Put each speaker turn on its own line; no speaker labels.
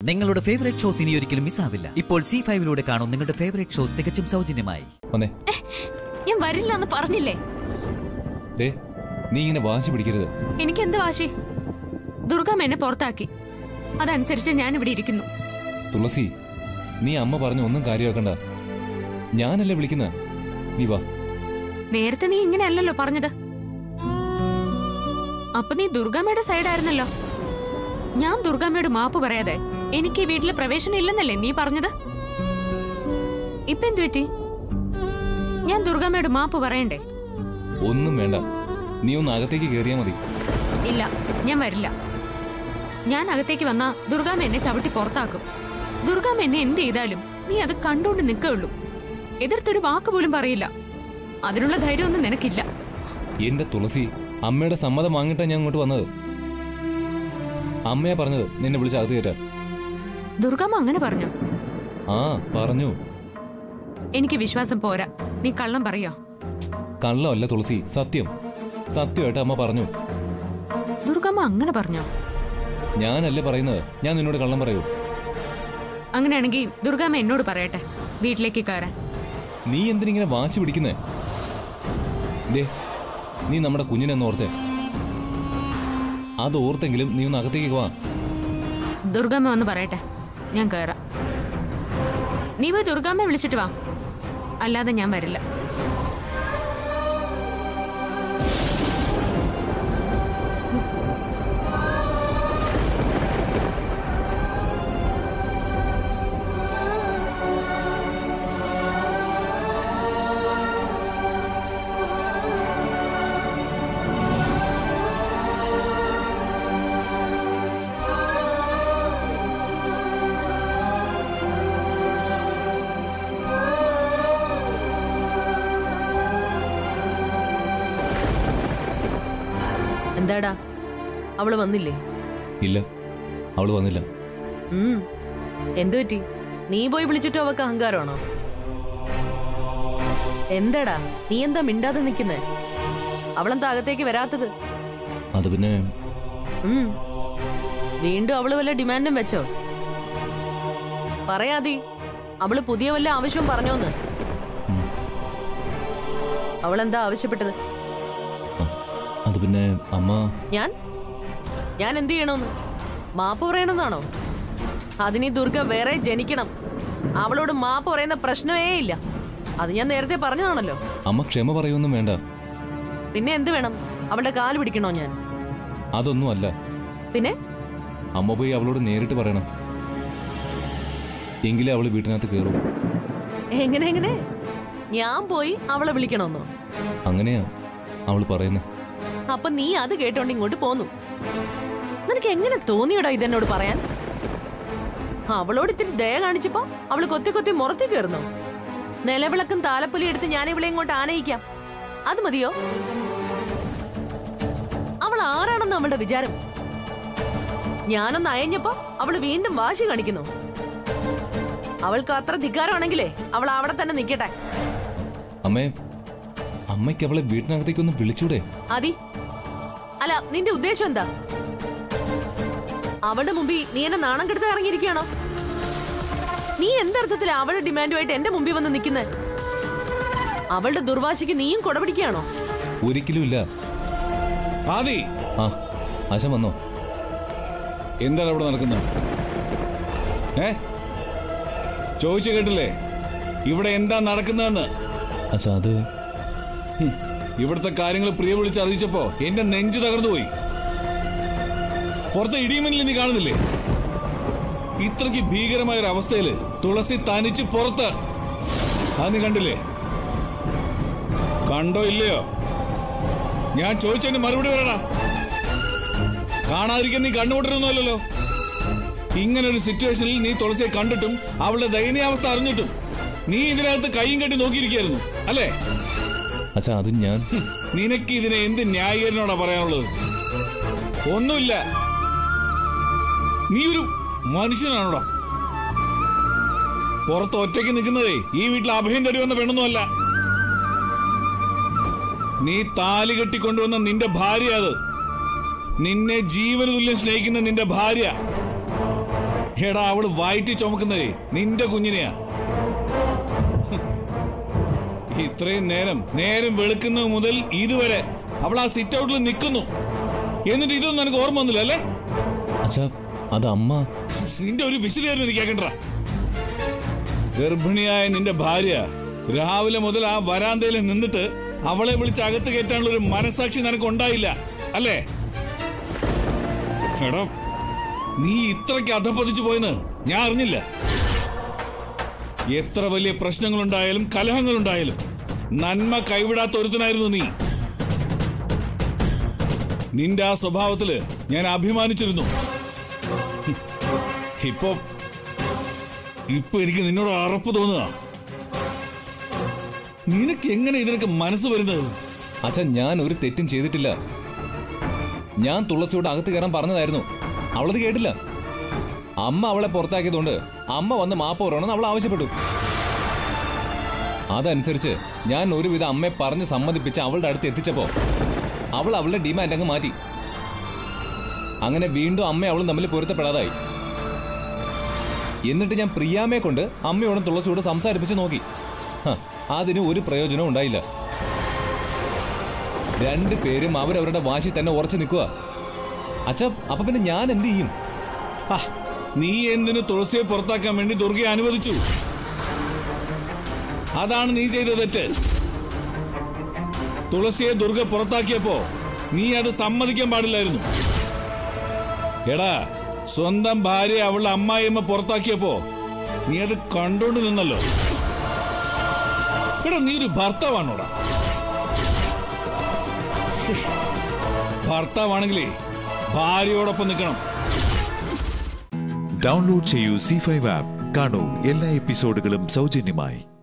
നിങ്ങളുടെ favourite shows ഇനി ഒരിക്കലും മിസ്സാവില്ല ഇപ്പോൾ സി ഫൈവിലൂടെ കാണും നിങ്ങളുടെ ഫേവറേറ്റ് ഷോ തികച്ചും സൗജന്യമായി
വന്നേ
ഞാൻ വരില്ല എന്ന് പറഞ്ഞില്ലേ
ദേ നീ ഇങ്ങനെ വാശി പിടിക്കരുത്
എനിക്ക് എന്ത് വാശി ദുർഗം എന്നെ പുറത്താക്കി അതനുസരിച്ച് ഞാൻ ഇവിടെ ഇരിക്കുന്നു
തുളസി നീ അമ്മ പറഞ്ഞ ഒന്നും കാര്യമാക്കണ്ട ഞാനല്ലേ വിളിക്കുന്ന നീ വാ
നേരത്തെ നീ ഇങ്ങനെയല്ലല്ലോ പറഞ്ഞത് അപ്പൊ നീ ദുർഗമ്മയുടെ സൈഡായിരുന്നല്ലോ ഞാൻ ദുർഗമ്മയോട് മാപ്പ് പറയാതെ എനിക്ക് ഈ വീട്ടിൽ പ്രവേശനം ഇല്ലെന്നല്ലേ നീ പറഞ്ഞത് ഇപ്പൊ എന്തു പറ്റി ഞാൻ ദുർഗമ്മയോട് മാപ്പ് പറയണ്ടേ
ഒന്നും വേണ്ട നീ ഒന്ന് അകത്തേക്ക് കയറിയാ മതി
ഇല്ല ഞാൻ വരില്ല ഞാൻ അകത്തേക്ക് വന്നാ ദുർഗാമ്മ എന്നെ ചവിട്ടി പുറത്താക്കും ദുർഗാമ്മ എന്നെ എന്ത് ചെയ്താലും നീ അത് കണ്ടുകൊണ്ട് നിൽക്കുള്ളൂ എതിർത്തൊരു വാക്ക് പോലും പറയില്ല അതിനുള്ള ധൈര്യമൊന്നും നിനക്കില്ല
എന്റെ തുളസി അമ്മയുടെ സമ്മതം വാങ്ങിയിട്ടാ ഞാൻ ഇങ്ങോട്ട് വന്നത് അമ്മയാ പറഞ്ഞത് നിന്നെ വിളിച്ച് അകത്ത് കയറ്റാ
ദുർഗാമ്മ അങ്ങനെ പറഞ്ഞു
ആ പറഞ്ഞു
എനിക്ക് വിശ്വാസം പോരാ നീ കള്ളം പറയോ
കള്ളമല്ല തുളസി സത്യം സത്യമായിട്ട് അമ്മ പറഞ്ഞു
ദുർഗാമ്മ അങ്ങനെ പറഞ്ഞോ
ഞാനല്ലേ പറയുന്നത് ഞാൻ നിന്നോട് കള്ളം പറയൂ
അങ്ങനെയാണെങ്കിൽ ദുർഗാമ്മ എന്നോട് പറയട്ടെ വീട്ടിലേക്ക് കയറാൻ
നീ എന്തിനിങ്ങനെ വാശി പിടിക്കുന്നേ ദേ നീ നമ്മുടെ കുഞ്ഞിനെ ഒന്ന് ഓർത്തേ അത് ഓർത്തെങ്കിലും നീ ഒന്ന് അകത്തേക്ക് വാ
ദുർഗാമ്മ വന്ന് പറയട്ടെ ഞാൻ കയറാം നീ പോയി ദുർഗാമ്മ വിളിച്ചിട്ട് വാ അല്ലാതെ ഞാൻ വരില്ല
എന്താടാ അവള് വന്നില്ലേ
ഇല്ല അവള് വന്നില്ല
ഉം എന്തു പറ്റി നീ പോയി വിളിച്ചിട്ടോ അവക്ക് അഹങ്കാരമാണോ എന്താടാ നീ എന്താ മിണ്ടാതെ നിക്കുന്നേ അവളെന്താ അകത്തേക്ക് വരാത്തത്
അത് പിന്നെ
ഉം വീണ്ടും അവള് വല്ല ഡിമാൻഡും വെച്ചോ പറയാതി അവള് പുതിയ വല്ല ആവശ്യവും പറഞ്ഞോന്ന്
ഉം,
അവളെന്താ ആവശ്യപ്പെട്ടത്
ആ, അത് പിന്നെ അമ്മ
ഞാൻ ഞാൻ എന്ത് ചെയ്യണമെന്ന് മാപ്പ് പറയണമെന്നാണോ അതിന് ഈ ദുർഗ വേറെ ജനിക്കണം അവളോട് മാപ്പ് പറയുന്ന പ്രശ്നമേ ഇല്ല അത് ഞാൻ നേരത്തെ പറഞ്ഞതാണല്ലോ
അമ്മ ക്ഷമ പറയൊന്നും വേണ്ട
പിന്നെ എന്ത് വേണം അവളുടെ കാല് പിടിക്കണോ ഞാൻ
അതൊന്നും അല്ല
പിന്നെ
അമ്മ പോയി അവളോട് നേരിട്ട് പറയണം എങ്കിലേ അവള് വീട്ടിനകത്ത് കയറും
എങ്ങനെ എങ്ങനെ ഞാൻ പോയി അവളെ വിളിക്കണമെന്നോ
അങ്ങനെയാ അവള് പറയുന്നത്
അപ്പൊ നീ അത് കേട്ടോണ്ട് ഇങ്ങോട്ട് പോന്നു നിനക്ക് എങ്ങനെ തോന്നിയടാ ഇതെന്നോട് പറയാൻ അവളോട് ഇത്തിരി ദയ കാണിച്ചപ്പോ അവള് കൊത്തി കൊത്തി മുറത്തി കയറുന്നു നിലവിളക്കും താലപ്പൊലി എടുത്ത് ഞാൻ ഇവിടെ ഇങ്ങോട്ട് ആനയിക്കാം അത് മതിയോ അവൾ ആരാണെന്ന് അവളുടെ വിചാരം ഞാനൊന്ന് അയഞ്ഞപ്പോ അവള് വീണ്ടും വാശി കാണിക്കുന്നു അവൾക്ക് അത്ര ധിക്കാരമാണെങ്കിലേ അവൾ അവിടെ തന്നെ നിൽക്കട്ടെ
അമ്മേ അമ്മയ്ക്ക് അവളെ വീട്ടിനകത്തേക്കൊന്ന് വിളിച്ചൂടെ
അതി അല്ല നിന്റെ ഉദ്ദേശം എന്താ അവളുടെ മുമ്പിൽ നീ എന്നെ നാണം കെടുത്ത് ഇറങ്ങിയിരിക്കുകയാണോ നീ എന്തർത്ഥത്തിലാ അവളുടെ ഡിമാൻഡുമായിട്ട് എന്റെ മുമ്പിൽ വന്ന് നിൽക്കുന്നത് അവളുടെ ദുർവാശിക്ക് നീയും കൊടപിടിക്കുകയാണോ
ഒരിക്കലും ഇല്ല
ആദി
ആ ആശം വന്നോ
എന്താണ് അവിടെ നടക്കുന്നത് ഏ ചോദിച്ചു കേട്ടില്ലേ ഇവിടെ എന്താ നടക്കുന്നതെന്ന്
അച്ഛാ അത്
ഹും, ഇവിടുത്തെ കാര്യങ്ങൾ പ്രിയ വിളിച്ച് അറിയിച്ചപ്പോ എന്റെ നെഞ്ചു തകർന്നുപോയി പുറത്തെ ഇടിമിന്നൽ നീ കാണുന്നില്ലേ ഇത്രയ്ക്ക് ഭീകരമായ ഒരു അവസ്ഥയില് തുളസി തനിച്ച് പുറത്ത് അത് നീ കണ്ടില്ലേ കണ്ടോ ഇല്ലയോ ഞാൻ ചോദിച്ചതിന് മറുപടി പറയടാ കാണാതിരിക്കാൻ നീ കണ്ണുകൊണ്ടിരുന്നല്ലോ ഇങ്ങനെ ഒരു സിറ്റുവേഷനിൽ നീ തുളസിയെ കണ്ടിട്ടും അവളുടെ ദയനീയാവസ്ഥ അറിഞ്ഞിട്ടും നീ ഇതിനകത്ത് കൈയും കെട്ടി നോക്കിയിരിക്കായിരുന്നു അല്ലേ
അച്ഛാ അത് ഞാൻ
ഹും, നിനക്ക് ഇതിനെ എന്ത് ന്യായീകരണോടാ പറയാനുള്ളത് ഒന്നുമില്ല നീ ഒരു മനുഷ്യനാണോടാ പുറത്ത് ഒറ്റയ്ക്ക് നിൽക്കുന്നതേ ഈ വീട്ടിൽ അഭയം തടി വന്ന പെണ്ണൊന്നുമല്ല നീ താലി കെട്ടിക്കൊണ്ടുവന്ന നിന്റെ ഭാര്യ അത് നിന്നെ ജീവന തുല്യം സ്നേഹിക്കുന്ന നിന്റെ ഭാര്യ എടാ അവള് വയറ്റി ചുമക്കുന്നതേ നിന്റെ കുഞ്ഞിനെയാ ഇത്രയും നേരം നേരം വെളുക്കുന്നത് മുതൽ ഇതുവരെ അവൾ ആ സിറ്റ് ഔട്ടിൽ നിൽക്കുന്നു എന്നിട്ട് ഇതൊന്നും എനിക്ക് ഓർമ്മ വന്നില്ല അല്ലേ
അച്ഛാ അത് അമ്മ
നിന്റെ ഒരു വിശദീകരണം എനിക്ക് കേൾക്കണ്ട ഗർഭിണിയായ നിന്റെ ഭാര്യ രാവിലെ മുതൽ ആ വരാന്തയിൽ നിന്നിട്ട് അവളെ വിളിച്ച് അകത്ത് കയറ്റാനുള്ള ഒരു മനസാക്ഷി നിനക്ക് ഉണ്ടായില്ല അല്ലേ എടോ നീ ഇത്രയ്ക്ക് അധപ്പതിച്ചു പോയെന്ന് ഞാൻ അറിഞ്ഞില്ല എത്ര വലിയ പ്രശ്നങ്ങളുണ്ടായാലും കലഹങ്ങളുണ്ടായാലും നന്മ കൈവിടാത്ത ഒരുത്തനായിരുന്നു നീ നിന്റെ ആ സ്വഭാവത്തില് ഞാൻ അഭിമാനിച്ചിരുന്നു ഇപ്പൊ ഇപ്പൊ എനിക്ക് നിന്നോട് അറപ്പ് തോന്നുക നിനക്ക് എങ്ങനെ ഇതിനൊക്കെ മനസ്സ് വരുന്നത്
അച്ഛാ ഞാൻ ഒരു തെറ്റും ചെയ്തിട്ടില്ല ഞാൻ തുളസിയോട് അകത്ത് കയറാൻ പറഞ്ഞതായിരുന്നു അവളത് കേട്ടില്ല അമ്മ അവളെ പുറത്താക്കിയതുകൊണ്ട് അമ്മ വന്ന് മാപ്പ് പറയണമെന്ന് അവൾ ആവശ്യപ്പെട്ടു അതനുസരിച്ച് ഞാൻ ഒരുവിധ അമ്മയെ പറഞ്ഞ് സമ്മതിപ്പിച്ച് അവളുടെ അടുത്ത് എത്തിച്ചപ്പോ അവൾ അവളുടെ ഡിമാൻഡ് അങ്ങ് മാറ്റി അങ്ങനെ വീണ്ടും അമ്മ അവളും തമ്മിൽ പൊരുത്തപ്പെടാതായി എന്നിട്ട് ഞാൻ പ്രിയാമ്മയെ കൊണ്ട് അമ്മയോടും തുളസിയോടും സംസാരിപ്പിച്ച് നോക്കി ഹ, അതിന് ഒരു പ്രയോജനവും ഉണ്ടായില്ല രണ്ടു പേരും അവരവരുടെ വാശി തന്നെ ഉറച്ചു നിൽക്കുക അച്ഛ അപ്പൊ പിന്നെ ഞാൻ എന്ത് ചെയ്യും
ആ, നീ എന്തിനു തുളസിയെ പുറത്താക്കാൻ വേണ്ടി ദുർഗയെ അനുവദിച്ചു അതാണ് നീ ചെയ്ത തെറ്റ് തുളസിയെ ദുർഗ പുറത്താക്കിയപ്പോ നീ അത് സമ്മതിക്കാൻ പാടില്ലായിരുന്നു എടാ സ്വന്തം ഭാര്യ അവളുടെ അമ്മായിയമ്മ പുറത്താക്കിയപ്പോ നീ അത് കണ്ടോണ്ട് നിന്നല്ലോ എടാ നീ ഒരു ഭർത്താവാണോടാ ഭർത്താവാണെങ്കിലേ ഭാര്യയോടൊപ്പം നിൽക്കണം
ഡൗൺലോഡ് ചെയ്യൂ സി ഫൈവ് ആപ്പ് കാണൂ എല്ലാ എപ്പിസോഡുകളും സൗജന്യമായി